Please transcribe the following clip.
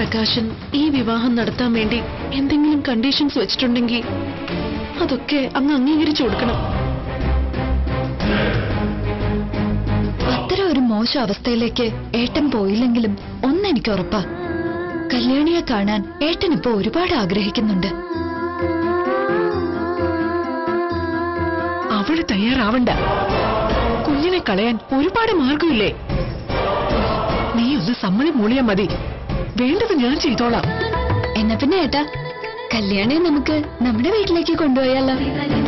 പ്രകാശൻ ഈ വിവാഹം നടത്താൻ വേണ്ടി എന്തെങ്കിലും കണ്ടീഷൻസ് വെച്ചിട്ടുണ്ടെങ്കിൽ അതൊക്കെ അങ്ങ് അംഗീകരിച്ചു കൊടുക്കണം അത്തരം ഒരു മോശം അവസ്ഥയിലേക്ക് ഏട്ടൻ പോയില്ലെങ്കിലും ഒന്നെനിക്ക് ഉറപ്പാ കല്യാണിയെ കാണാൻ ഏട്ടൻ ഇപ്പോ ഒരുപാട് ആഗ്രഹിക്കുന്നുണ്ട് അവള് തയ്യാറാവണ്ട കുഞ്ഞിനെ കളയാൻ ഒരുപാട് മാർഗമില്ലേ നീ ഒന്ന് സമ്മതി മൂളിയാ മതി വേണ്ടത് ഞാൻ ചെയ്തോളാം എന്നാ പിന്നെ ഏട്ടാ കല്യാണിയെ നമുക്ക് നമ്മുടെ വീട്ടിലേക്ക് കൊണ്ടുപോയാലോ